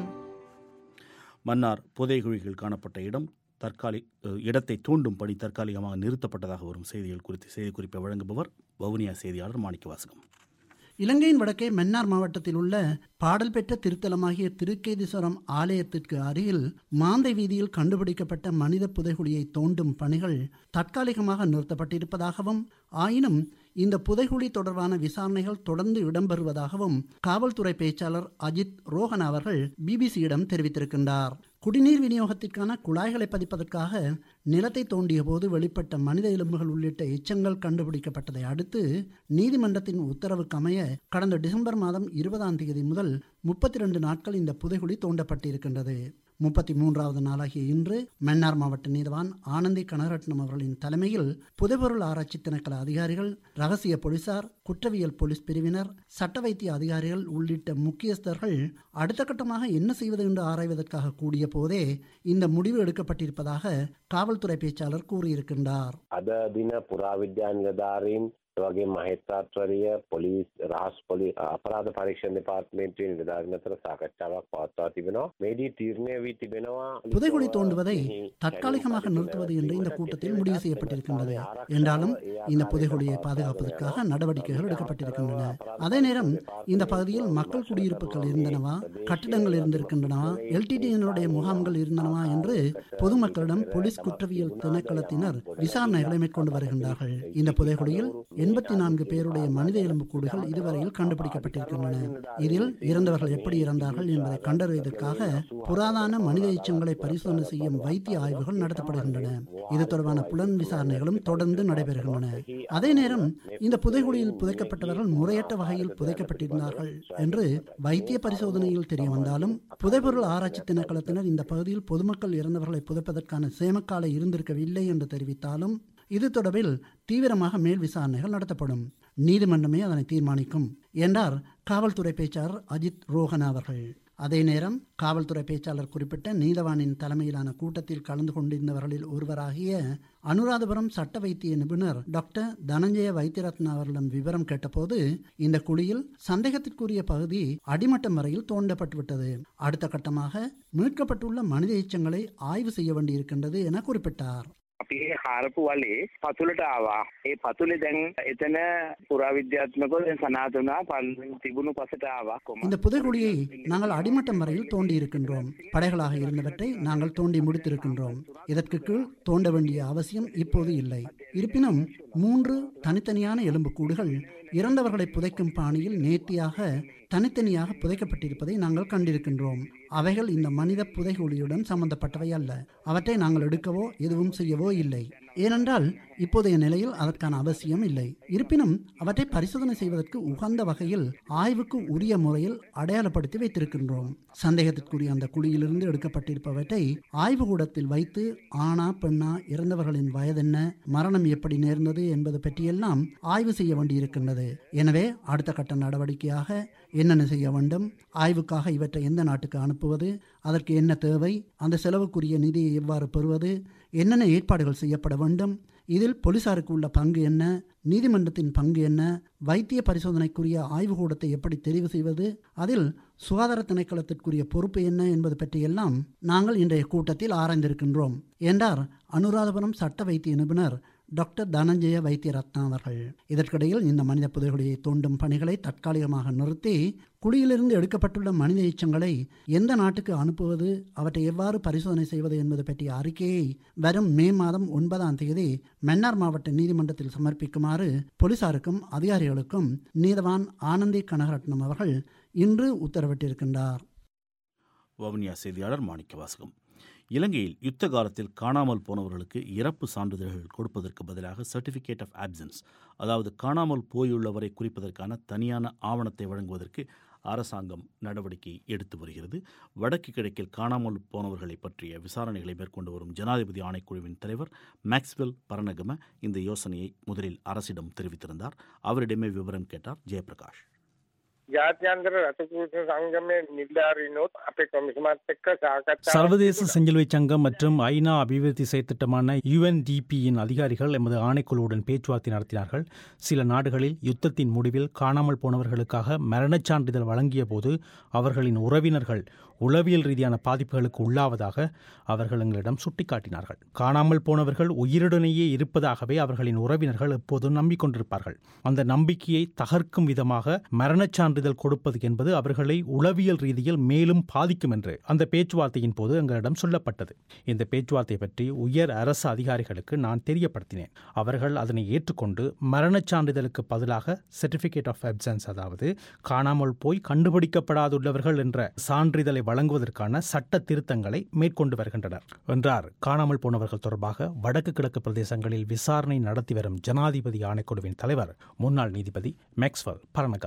மன்னார் புதைகுழிகள் காணப்பட்ட இடம் தற்காலி இடத்தை தூண்டும் பணி தற்காலிகமாக நிறுத்தப்பட்டதாக வரும் செய்திகள் குறித்து செய்திக்குறிப்பை வழங்குபவர் வவுனியா செய்தியாளர் மாணிக்கவாசகம் இலங்கையின் வடக்கே மன்னார் மாவட்டத்தில் உள்ள பாடல் பெற்ற திருத்தலமாகிய திருக்கேதீஸ்வரம் ஆலயத்திற்கு அருகில் மாந்தை வீதியில் கண்டுபிடிக்கப்பட்ட மனித புதைகுழியை தோண்டும் பணிகள் தற்காலிகமாக நிறுத்தப்பட்டிருப்பதாகவும் ஆயினும் இந்த புதைகுழி தொடர்பான விசாரணைகள் தொடர்ந்து இடம்பெறுவதாகவும் காவல்துறை பேச்சாளர் அஜித் ரோஹன் அவர்கள் பிபிசியிடம் தெரிவித்திருக்கின்றார் குடிநீர் விநியோகத்திற்கான குழாய்களை பதிப்பதற்காக நிலத்தை தோண்டிய போது வெளிப்பட்ட மனித எலும்புகள் உள்ளிட்ட எச்சங்கள் கண்டுபிடிக்கப்பட்டதை அடுத்து நீதிமன்றத்தின் உத்தரவுக்கு அமைய கடந்த டிசம்பர் மாதம் இருபதாம் தேதி முதல் முப்பத்தி ரெண்டு நாட்கள் இந்த புதைகுழி தோண்டப்பட்டிருக்கின்றது முப்பத்தி மூன்றாவது நாளாகிய இன்று மன்னார் மாவட்ட நீதவான் ஆனந்தி கனகரட்னம் அவர்களின் தலைமையில் புதைபொருள் ஆராய்ச்சி திணைக்கள அதிகாரிகள் ரகசிய போலீசார் குற்றவியல் போலீஸ் பிரிவினர் சட்ட வைத்திய அதிகாரிகள் உள்ளிட்ட முக்கியஸ்தர்கள் அடுத்த கட்டமாக என்ன செய்வது என்று ஆராய்வதற்காக கூடிய போதே இந்த முடிவு எடுக்கப்பட்டிருப்பதாக காவல்துறை பேச்சாளர் கூறியிருக்கின்றார் අද දින පුරාවිද්‍යා නිලධාරීන් වගේ මහිත්‍රාත්වරිය පොලිස් රහස් පොලි අපරාධ පරීක්ෂණ දෙපාර්තමේන්තුවේ නිලධාරීන් අතර සාකච්ඡාවක් පවත්වා තිබෙනවා. මේදී තීරණය වී තිබෙනවා புதைகுழி தோண்டுவதை தற்காலிகமாக நிறுத்துவது என்று இந்த கூட்டத்தில் முடிவு செய்யப்பட்டிருக்கின்றது என்றாலும் இந்த புதைகுழியை பாதுகாப்பதற்காக நடவடிக்கைகள் எடுக்கப்பட்டிருக்கின்றன அதே நேரம் இந்த பகுதியில் மக்கள் குடியிருப்புகள் இருந்தனவா கட்டிடங்கள் இருந்திருக்கின்றனவா எல்டிடியினுடைய முகாம்கள் இருந்தனவா என்று பொதுமக்களிடம் போலீஸ் குற்றவியல் திணைக்களத்தினர் விசாரணைகளை மேற்கொண்டு வருகின்றார்கள் இந்த புதைகுழியில் எண்பத்தி நான்கு பேருடைய மனித எலும்புக்கூடுகள் இதுவரையில் கண்டுபிடிக்கப்பட்டிருக்கின்றன இதில் இறந்தவர்கள் எப்படி இறந்தார்கள் என்பதை கண்டறிவதற்காக புராதான மனித எச்சங்களை பரிசோதனை செய்யும் வைத்திய ஆய்வுகள் நடத்தப்படுகின்றன இது தொடர்பான புலன் விசாரணைகளும் தொடர்ந்து நடைபெறுகின்றன அதே நேரம் இந்த புதைகுழியில் புதைக்கப்பட்டவர்கள் முறையற்ற வகையில் புதைக்கப்பட்டிருந்தார்கள் என்று வைத்திய பரிசோதனையில் தெரிய வந்தாலும் புதைபொருள் ஆராய்ச்சி திணைக்களத்தினர் இந்த பகுதியில் பொதுமக்கள் இறந்தவர்களை புதைப்பதற்கான சேமக்காலை இருந்திருக்கவில்லை என்று தெரிவித்தாலும் இது தொடர்பில் தீவிரமாக மேல் விசாரணைகள் நடத்தப்படும் நீதிமன்றமே அதனை தீர்மானிக்கும் என்றார் காவல்துறை பேச்சாளர் அஜித் ரோஹன் அவர்கள் அதே நேரம் காவல்துறை பேச்சாளர் குறிப்பிட்ட நீதவானின் தலைமையிலான கூட்டத்தில் கலந்து கொண்டிருந்தவர்களில் ஒருவராகிய அனுராதபுரம் சட்ட வைத்திய நிபுணர் டாக்டர் தனஞ்சய வைத்தியரத்ன அவர்களிடம் விவரம் கேட்டபோது இந்த குழியில் சந்தேகத்திற்குரிய பகுதி அடிமட்டம் வரையில் தோண்டப்பட்டுவிட்டது அடுத்த கட்டமாக மீட்கப்பட்டுள்ள மனித எச்சங்களை ஆய்வு செய்ய வேண்டியிருக்கின்றது என குறிப்பிட்டார் අපි හාරපු වලේ පතුලට ආවා. ඒ පතුලේ දැන් එතන පුරාවිද්‍යාත්මකව දැන් සනාථ වුණා පල්ලෙන් තිබුණු පසට ආවා කොම. இந்த புதைகுழியை நாங்கள் அடிமட்டம் வரையில் தோண்டி இருக்கின்றோம் படைகளாக இருந்தவற்றை நாங்கள் தோண்டி முடித்திருக்கின்றோம் இதற்கு கீழ் தோண்ட வேண்டிய அவசியம் இப்போது இல்லை இருப்பினும் மூன்று தனித்தனியான எலும்புக்கூடுகள் இறந்தவர்களை புதைக்கும் பாணியில் நேர்த்தியாக தனித்தனியாக புதைக்கப்பட்டிருப்பதை நாங்கள் கண்டிருக்கின்றோம் அவைகள் இந்த மனித புதைகுழியுடன் சம்பந்தப்பட்டவை அல்ல அவற்றை நாங்கள் எடுக்கவோ எதுவும் செய்யவோ இல்லை ஏனென்றால் இப்போதைய நிலையில் அதற்கான அவசியம் இல்லை இருப்பினும் அவற்றை பரிசோதனை செய்வதற்கு உகந்த வகையில் ஆய்வுக்கு உரிய முறையில் அடையாளப்படுத்தி வைத்திருக்கின்றோம் சந்தேகத்திற்குரிய அந்த குழியிலிருந்து எடுக்கப்பட்டிருப்பவற்றை ஆய்வுக்கூடத்தில் வைத்து ஆணா பெண்ணா இறந்தவர்களின் வயதென்ன மரணம் எப்படி நேர்ந்தது என்பது பற்றியெல்லாம் ஆய்வு செய்ய வேண்டியிருக்கின்றது எனவே அடுத்த கட்ட நடவடிக்கையாக என்னென்ன செய்ய வேண்டும் ஆய்வுக்காக இவற்றை எந்த நாட்டுக்கு அனுப்புவது அதற்கு என்ன தேவை அந்த செலவுக்குரிய நிதியை எவ்வாறு பெறுவது என்னென்ன ஏற்பாடுகள் செய்யப்பட வேண்டும் இதில் போலீசாருக்கு உள்ள பங்கு என்ன நீதிமன்றத்தின் பங்கு என்ன வைத்திய பரிசோதனைக்குரிய ஆய்வுக்கூடத்தை எப்படி தெரிவு செய்வது அதில் சுகாதார திணைக்களத்திற்குரிய பொறுப்பு என்ன என்பது பற்றியெல்லாம் நாங்கள் இன்றைய கூட்டத்தில் ஆராய்ந்திருக்கின்றோம் என்றார் அனுராதபுரம் சட்ட வைத்திய நிபுணர் டாக்டர் தனஞ்சய வைத்தியரத்னா அவர்கள் இதற்கிடையில் இந்த மனித புதைகுழியை தோண்டும் பணிகளை தற்காலிகமாக நிறுத்தி குழியிலிருந்து எடுக்கப்பட்டுள்ள மனித எச்சங்களை எந்த நாட்டுக்கு அனுப்புவது அவற்றை எவ்வாறு பரிசோதனை செய்வது என்பது பற்றிய அறிக்கையை வரும் மே மாதம் ஒன்பதாம் தேதி மன்னார் மாவட்ட நீதிமன்றத்தில் சமர்ப்பிக்குமாறு போலீசாருக்கும் அதிகாரிகளுக்கும் நீதவான் ஆனந்தி கனகரட்னம் அவர்கள் இன்று உத்தரவிட்டிருக்கின்றார் வவுனியா செய்தியாளர் மாணிக்க வாசகம் இலங்கையில் யுத்த காலத்தில் காணாமல் போனவர்களுக்கு இறப்பு சான்றிதழ்கள் கொடுப்பதற்கு பதிலாக சர்டிஃபிகேட் ஆஃப் ஆப்சன்ஸ் அதாவது காணாமல் போயுள்ளவரை குறிப்பதற்கான தனியான ஆவணத்தை வழங்குவதற்கு அரசாங்கம் நடவடிக்கை எடுத்து வருகிறது வடக்கு கிழக்கில் காணாமல் போனவர்களை பற்றிய விசாரணைகளை மேற்கொண்டு வரும் ஜனாதிபதி ஆணைக்குழுவின் தலைவர் மேக்ஸ்வெல் பரணகம இந்த யோசனையை முதலில் அரசிடம் தெரிவித்திருந்தார் அவரிடமே விவரம் கேட்டார் ஜெயபிரகாஷ் ජාත්‍යන්තර රටකූට සංගමය නිල්ධාරීනොත් අපේ කොමිසමත් එක්ක සාකච්ඡා சர்வதேச செஞ்சிலுவை சங்கம் மற்றும் ஐநா அபிவிருத்தி செயற்திட்டமான யுஎன்டிபியின் அதிகாரிகள் எமது ஆணைக்குழுவுடன் பேச்சுவார்த்தை நடத்தினார்கள் சில நாடுகளில் யுத்தத்தின் முடிவில் காணாமல் போனவர்களுக்காக மரணச் சான்றிதழ் வழங்கிய போது அவர்களின் உறவினர்கள் உளவியல் ரீதியான பாதிப்புகளுக்கு உள்ளாவதாக அவர்கள் எங்களிடம் சுட்டிக்காட்டினார்கள் காணாமல் போனவர்கள் உயிருடனேயே இருப்பதாகவே அவர்களின் உறவினர்கள் எப்போதும் நம்பிக்கொண்டிருப்பார்கள் அந்த நம்பிக்கையை தகர்க்கும் விதமாக மரணச் சான்றிதழ் கொடுப்பது என்பது அவர்களை உளவியல் ரீதியில் மேலும் பாதிக்கும் என்று அந்த பேச்சுவார்த்தையின் போது எங்களிடம் சொல்லப்பட்டது இந்த பேச்சுவார்த்தை பற்றி உயர் அரசு அதிகாரிகளுக்கு நான் தெரியப்படுத்தினேன் அவர்கள் அதனை ஏற்றுக்கொண்டு மரணச் சான்றிதழுக்கு பதிலாக சர்டிபிகேட் ஆஃப் அப்சன்ஸ் அதாவது காணாமல் போய் கண்டுபிடிக்கப்படாதுள்ளவர்கள் என்ற சான்றிதழை வழங்குவதற்கான சட்ட திருத்தங்களை மேற்கொண்டு வருகின்றனர் என்றார் காணாமல் போனவர்கள் தொடர்பாக வடக்கு கிழக்கு பிரதேசங்களில் விசாரணை நடத்தி வரும் ஜனாதிபதி ஆணைக்குழுவின் தலைவர் முன்னாள் நீதிபதி மேக்ஸ்வெல் பரணகம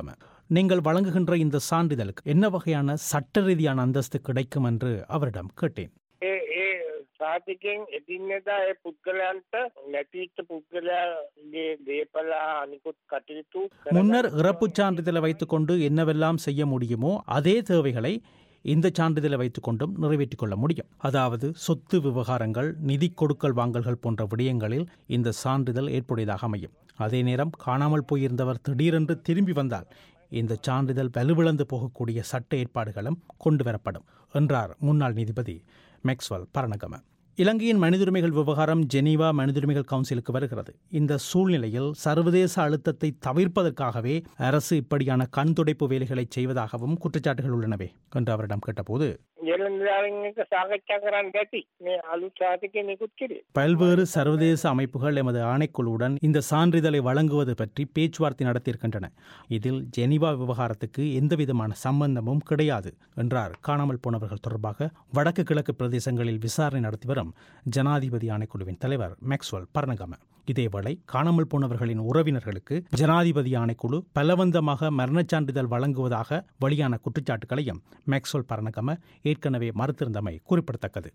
நீங்கள் வழங்குகின்ற இந்த சான்றிதழுக்கு என்ன வகையான சட்ட ரீதியான அந்தஸ்து கிடைக்கும் என்று அவரிடம் கேட்டேன் ඒ ඒ සාතිකෙන් එදින්නෙදා ඒ පුද්ගලයන්ට නැතිච්ච පුද්ගලයාගේ දේපල හා අනිකුත් කටයුතු முன்னர் இறப்புச் சான்றிதழை வைத்துக்கொண்டு என்னவெல்லாம் செய்ய முடியுமோ அதே தேவைகளை இந்த சான்றிதழை வைத்துக்கொண்டும் நிறைவேற்றிக் கொள்ள முடியும் அதாவது சொத்து விவகாரங்கள் நிதி கொடுக்கல் வாங்கல்கள் போன்ற விடயங்களில் இந்த சான்றிதழ் ஏற்புடையதாக அமையும் அதே நேரம் காணாமல் போயிருந்தவர் திடீரென்று திரும்பி வந்தால் இந்த சான்றிதழ் வலுவிழந்து போகக்கூடிய சட்ட ஏற்பாடுகளும் கொண்டு வரப்படும் என்றார் முன்னாள் நீதிபதி மேக்ஸ்வெல் பரணகம இலங்கையின் மனிதுரிமைகள் விவகாரம் ஜெனீவா மனிதுரிமைகள் கவுன்சிலுக்கு வருகிறது இந்த சூழ்நிலையில் சர்வதேச அழுத்தத்தை தவிர்ப்பதற்காகவே அரசு இப்படியான கண் துடைப்பு வேலைகளை செய்வதாகவும் குற்றச்சாட்டுகள் உள்ளனவே என்று அவரிடம் கேட்டபோது ජෙලන්දාරින් එක සාකච්ඡා කරන්න ඇති මේ අලුත් සාතිකය නිකුත් කිරේ பல்வேறு சர்வதேச அமைப்புகள் எமது ஆணைக்குழுவுடன் இந்த சான்றிதழை வழங்குவது பற்றி பேச்சுவார்த்தை நடத்தியிருக்கின்றன இதில் ஜெனீவா விவகாரத்துக்கு எந்தவிதமான சம்பந்தமும் கிடையாது என்றார் காணாமல் போனவர்கள் தொடர்பாக வடக்கு கிழக்கு பிரதேசங்களில் விசாரணை நடத்தி வரும் ஜனாதிபதி ஆணைக்குழுவின் தலைவர் மேக்ஸ்வெல் பர்னகம இதேவேளை காணாமல் போனவர்களின் உறவினர்களுக்கு ஜனாதிபதி ஆணைக்குழு பலவந்தமாக மரணச் சான்றிதழ் வழங்குவதாக வெளியான குற்றச்சாட்டுகளையும் மேக்ஸ்வெல் பர்னகம ஏற்கனவே மறுத்திருந்தமை குறிப்பிடத்தக்கது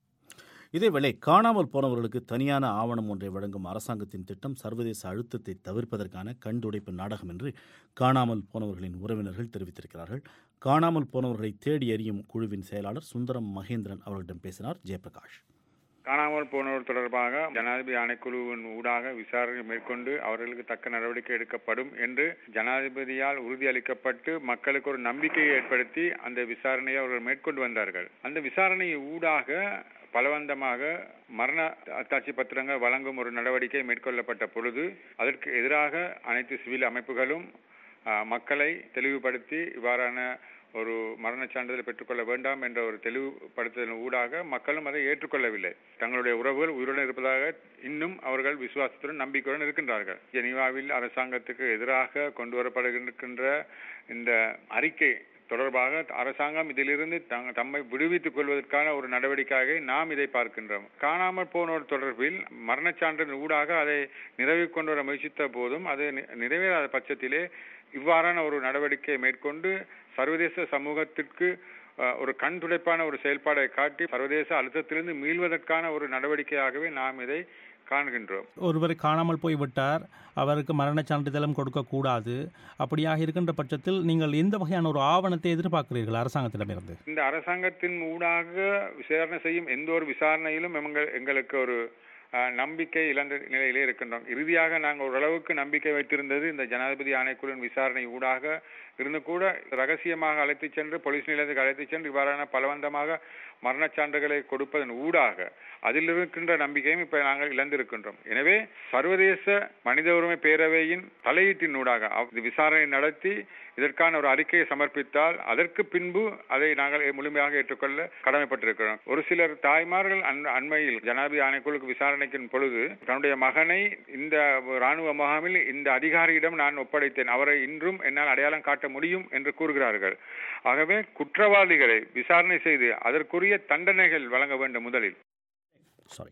இதேவேளை காணாமல் போனவர்களுக்கு தனியான ஆவணம் ஒன்றை வழங்கும் அரசாங்கத்தின் திட்டம் சர்வதேச அழுத்தத்தை தவிர்ப்பதற்கான கண்துடைப்பு நாடகம் என்று காணாமல் போனவர்களின் உறவினர்கள் தெரிவித்திருக்கிறார்கள் காணாமல் போனவர்களை தேடி அறியும் குழுவின் செயலாளர் சுந்தரம் மகேந்திரன் அவர்களிடம் பேசினார் ஜெயபிரகாஷ் காணாமல் போனோர் தொடர்பாக ஜனாதிபதி ஆணைக்குழுவின் ஊடாக விசாரணை மேற்கொண்டு அவர்களுக்கு தக்க நடவடிக்கை எடுக்கப்படும் என்று ஜனாதிபதியால் உறுதியளிக்கப்பட்டு மக்களுக்கு ஒரு நம்பிக்கையை ஏற்படுத்தி அந்த விசாரணையை அவர்கள் மேற்கொண்டு வந்தார்கள் அந்த விசாரணை ஊடாக பலவந்தமாக மரண அத்தாட்சி பத்திரங்கள் வழங்கும் ஒரு நடவடிக்கை மேற்கொள்ளப்பட்ட பொழுது அதற்கு எதிராக அனைத்து சிவில் அமைப்புகளும் அஹ், மக்களை தெளிவுபடுத்தி இவ்வாறான ஒரு மரணச் சான்றிதழை பெற்றுக்கொள்ள வேண்டாம் என்ற ஒரு தெளிவுபடுத்துதலின் ஊடாக மக்களும் அதை ஏற்றுக்கொள்ளவில்லை தங்களுடைய உறவுகள் உயிருடன் இருப்பதாக இன்னும் அவர்கள் விசுவாசத்துடன் நம்பிக்கையுடன் இருக்கின்றார்கள் ஜெனீவாவில் அரசாங்கத்துக்கு எதிராக கொண்டு வரப்படுகின்ற இந்த அறிக்கை தொடர்பாக அரசாங்கம் இதிலிருந்து தங்- தம்மை விடுவித்துக் கொள்வதற்கான ஒரு நடவடிக்கையாக நாம் இதை பார்க்கின்றோம் காணாமல் போனோர் தொடர்பில் மரணச் சான்றிதழ் ஊடாக அதை நிறைவு கொண்டு வர முயற்சித்த போதும் அது நி- நிறைவேறாத பட்சத்திலே இவ்வாறான ஒரு நடவடிக்கையை மேற்கொண்டு சர்வதேச சமூகத்திற்கு அஹ், ஒரு கண் துடைப்பான ஒரு செயல்பாடை காட்டி சர்வதேச அழுத்தத்திலிருந்து மீள்வதற்கான ஒரு நடவடிக்கையாகவே நாம் இதை காண்கின்றோம் ஒருவர் காணாமல் போய் விட்டார் அவருக்கு மரணச் சான்றிதழும் கொடுக்கக்கூடாது அப்படியாக இருக்கின்ற பட்சத்தில் நீங்கள் எந்த வகையான ஒரு ஆவணத்தை எதிர்பார்க்கிறீர்கள் அரசாங்கத்திடமிருந்து இந்த அரசாங்கத்தின் ஊடாக விசாரணை செய்யும் எந்த ஒரு விசாரணையிலும் எங்கள் எங்களுக்கு ஒரு அஹ், நம்பிக்கை இழந்த நிலையிலே இருக்கின்றோம் இறுதியாக நாங்கள் ஓரளவுக்கு நம்பிக்கை வைத்திருந்தது இந்த ஜனாதிபதி ஆணைக்குழுவின் விசாரணை ஊடாக இருந்து கூட ரகசியமாக அழைத்துச் சென்று போலீஸ் நிலையத்துக்கு அழைத்துச் சென்று இவ்வாறான பலவந்தமாக மரணச் சான்றுகளை கொடுப்பதன் ஊடாக அதில் இருக்கின்ற நம்பிக்கையும் இப்ப நாங்கள் இழந்திருக்கின்றோம் எனவே சர்வதேச மனித உரிமை பேரவையின் தலையீட்டின் ஊடாக அவ் விசாரணை நடத்தி இதற்கான ஒரு அறிக்கையை சமர்ப்பித்தால் அதற்கு பின்பு அதை நாங்கள் முழுமையாக ஏற்றுக்கொள்ள கடமைப்பட்டிருக்கிறோம் ஒரு சிலர் தாய்மார்கள் அண்- அண்மையில் ஜனாதிபதி ஆணைக்குழுக்கு விசாரணைக்கின் பொழுது தன்னுடைய மகனை இந்த ராணுவ முகாமில் இந்த அதிகாரியிடம் நான் ஒப்படைத்தேன் அவரை இன்றும் என்னால் அடையாளம் காட்ட முடியும் என்று கூறுகிறார்கள் ஆகவே குற்றவாளிகளை விசாரணை செய்து அதற்குரிய தண்டனைகள் வழங்க வேண்டும் முதலில் சாரி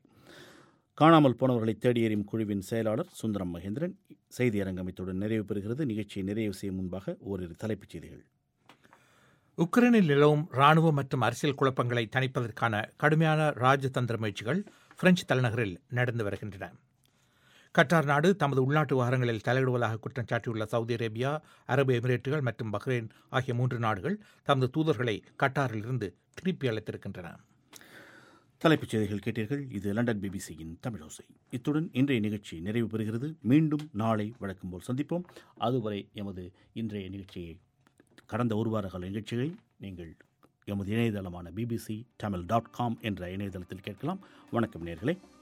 காணாமல் போனவர்களை தேடி எறியும் குழுவின் செயலாளர் சுந்தரம் மகேந்திரன் செய்தி அரங்கமைத்துடன் நிறைவு பெறுகிறது நிகழ்ச்சியை நிறைவு செய்யும் முன்பாக ஓரிரு தலைப்புச் செய்திகள் உக்ரைனில் நிலவும் ராணுவ மற்றும் அரசியல் குழப்பங்களை தணிப்பதற்கான கடுமையான ராஜதந்திர முயற்சிகள் பிரெஞ்சு தலைநகரில் நடந்து வருகின்றன கட்டார் நாடு தமது உள்நாட்டு விவகாரங்களில் தலையிடுவதாக குற்றம் சாட்டியுள்ள சவுதி அரேபியா அரபு எமிரேட்டுகள் மற்றும் பஹ்ரைன் ஆகிய மூன்று நாடுகள் தமது தூதர்களை கட்டாரிலிருந்து திருப்பி அழைத்திருக்கின்றன தலைப்புச் செய்திகள் கேட்டீர்கள் இது லண்டன் பிபிசியின் தமிழோசை இத்துடன் இன்றைய நிகழ்ச்சி நிறைவு பெறுகிறது மீண்டும் நாளை வழக்கம் போல் சந்திப்போம் அதுவரை எமது இன்றைய நிகழ்ச்சியை கடந்த ஒரு வார கால நிகழ்ச்சியை நீங்கள் எமது இணையதளமான பிபிசி தமிழ் டாட் காம் என்ற இணையதளத்தில் கேட்கலாம் வணக்கம் நேர்களே